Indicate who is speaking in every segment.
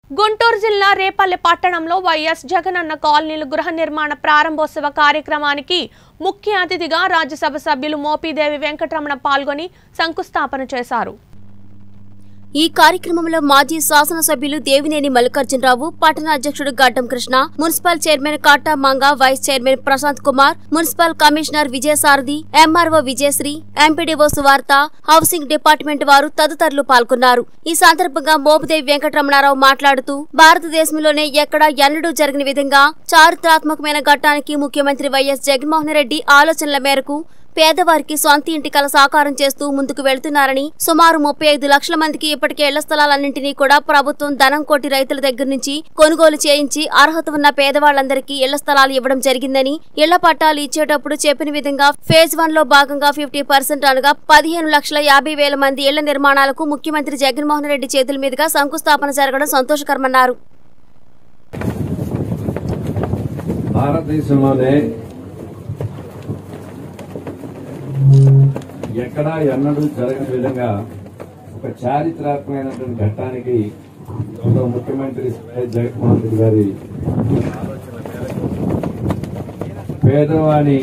Speaker 1: గుంటూరు జిల్లా రేపల్లె పట్టణంలో వైఎస్ జగనన్న కాలనీలు గృహ నిర్మాణ ప్రారంభోత్సవ కార్యక్రమానికి ముఖ్య అతిథిగా రాజ్యసభ సభ్యులు మోపిదేవి వెంకటరమణ పాల్గొని శంకుస్థాపన చేశారు
Speaker 2: ఈ కార్యక్రమంలో మాజీ శాసనసభ్యులు దేవినేని మల్లికార్జునరావు పట్టణ అధ్యక్షుడు Gaddam Krishna municipal chairman Kata Manga vice chairman Prashanth Kumar municipal commissioner Vijayasarathi MRO Vijayasri MPDO Suvartha housing department వారు తదితరులు పాల్గొన్నారు ఈ సందర్భంగా మోపుదేవి వెంకటరమణారావు మాట్లాడుతూ భారతదేశంలోనే ఎక్కడా ఎన్నడూ జరిగిన విధంగా చారిత్రాత్మకమైన ఘట్టానికి ముఖ్యమంత్రి వైఎస్ జగన్మోహన్ రెడ్డి ఆలోచనల మేరకు పేదవారికి సొంత ఇంటి కల సాకారం చేస్తూ ముందుకు వెళ్తున్నారని సుమారు ముప్పై ఐదు లక్షల మందికి ఇప్పటికే ఇళ్ల స్థలాలన్నింటినీ కూడా ప్రభుత్వం ధనం కోటి రైతుల దగ్గర నుంచి కొనుగోలు చేయించి అర్హత ఉన్న పేదవాళ్లందరికీ ఇళ్ల స్థలాలు ఇవ్వడం జరిగిందని ఇళ్ల పట్టాలు ఇచ్చేటప్పుడు చెప్పిన విధంగా ఫేజ్ వన్ లో భాగంగా ఫిఫ్టీ పర్సెంట్ అనగా పదిహేను లక్షల యాభై వేల మంది ఇళ్ల నిర్మాణాలకు ముఖ్యమంత్రి జగన్మోహన్ రెడ్డి చేతుల మీదుగా శంకుస్థాపన జరగడం సంతోషకరమన్నారు
Speaker 3: భారతదేశంలోనే ఎక్కడా ఎన్నడూ జరగని విధంగా ఒక చారిత్రాత్మకమైనటువంటి ఘట్టానికి గౌరవ ముఖ్యమంత్రి వైఎస్ జగన్మోహన్ రెడ్డి గారి ఆలోచన మేరకు పేదవాని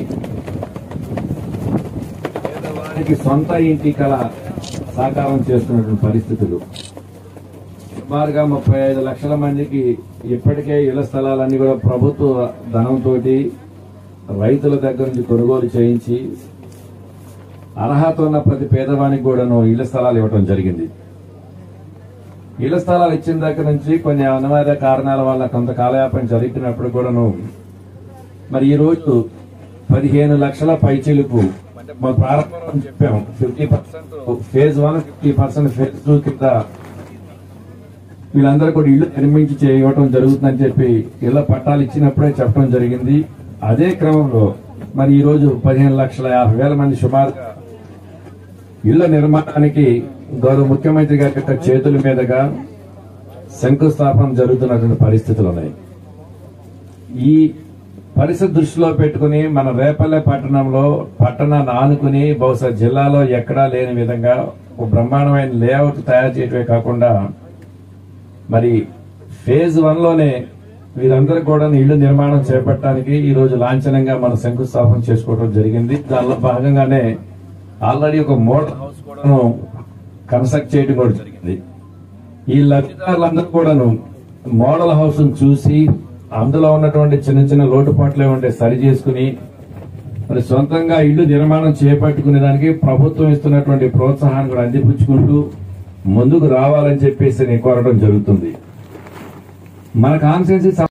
Speaker 3: పేదవానికి సొంత ఇంటి కళ సాకారం చేస్తున్నటువంటి పరిస్థితులు సుమారుగా ముప్పై ఐదు లక్షల మందికి ఇప్పటికే ఇళ్ల స్థలాలన్నీ కూడా ప్రభుత్వ ధనంతో రైతుల దగ్గర నుంచి కొనుగోలు చేయించి అర్హత ఉన్న ప్రతి పేదవానికి కూడాను ఇళ్ల స్థలాలు ఇవ్వడం జరిగింది ఇళ్ల స్థలాలు ఇచ్చిన దగ్గర నుంచి కొన్ని అనివార్య కారణాల వల్ల కొంత కాలయాపన జరుగుతున్నప్పుడు కూడాను మరి ఈ రోజు పదిహేను లక్షల పైచీలకు మన ప్రారంభంలో చెప్పాము fifty percent phase one fifty percent phase two కింద వీళ్ళందరూ కూడా ఇళ్లు నిర్మించి చేయవటం జరుగుతుందని చెప్పి ఇళ్ల పట్టాలు ఇచ్చినప్పుడే చెప్పడం జరిగింది అదే క్రమంలో మరి ఈ రోజు పదిహేను లక్షల యాభై వేల మంది సుమారుగా ఇళ్ల నిర్మాణానికి గౌరవ ముఖ్యమంత్రి గారి యొక్క చేతుల మీదుగా శంకుస్థాపన జరుగుతున్నటువంటి పరిస్థితులు ఉన్నాయి ఈ పరిస్థితి దృష్టిలో పెట్టుకుని మన రేపల్లె పట్టణంలో పట్టణాన్ని ఆనుకుని బహుశా జిల్లాలో ఎక్కడా లేని విధంగా ఒక బ్రహ్మాండమైన లేఅవుట్ తయారు చేయడమే కాకుండా మరి ఫేజ్ వన్ లోనే వీరందరూ కూడా ఇళ్ల నిర్మాణం చేపట్టడానికి ఈ రోజు లాంఛనంగా మనం శంకుస్థాపన చేసుకోవడం జరిగింది దానిలో భాగంగానే ఆల్రెడీ ఒక మోడల్ హౌస్ కూడాను కన్స్ట్రక్ట్ చేయడం కూడా జరిగింది ఈ లబ్ధిదారులందరూ కూడాను మోడల్ హౌస్ చూసి అందులో ఉన్నటువంటి చిన్న చిన్న లోటుపాట్లు ఉంటే సరి చేసుకుని మరి సొంతంగా ఇల్లు నిర్మాణం చేపట్టుకునే దానికి ప్రభుత్వం ఇస్తున్నటువంటి ప్రోత్సాహాన్ని కూడా అందిపుచ్చుకుంటూ ముందుకు రావాలని చెప్పేసి నేను కోరడం జరుగుతుంది మన కాన్స్టిట్యూన్సీ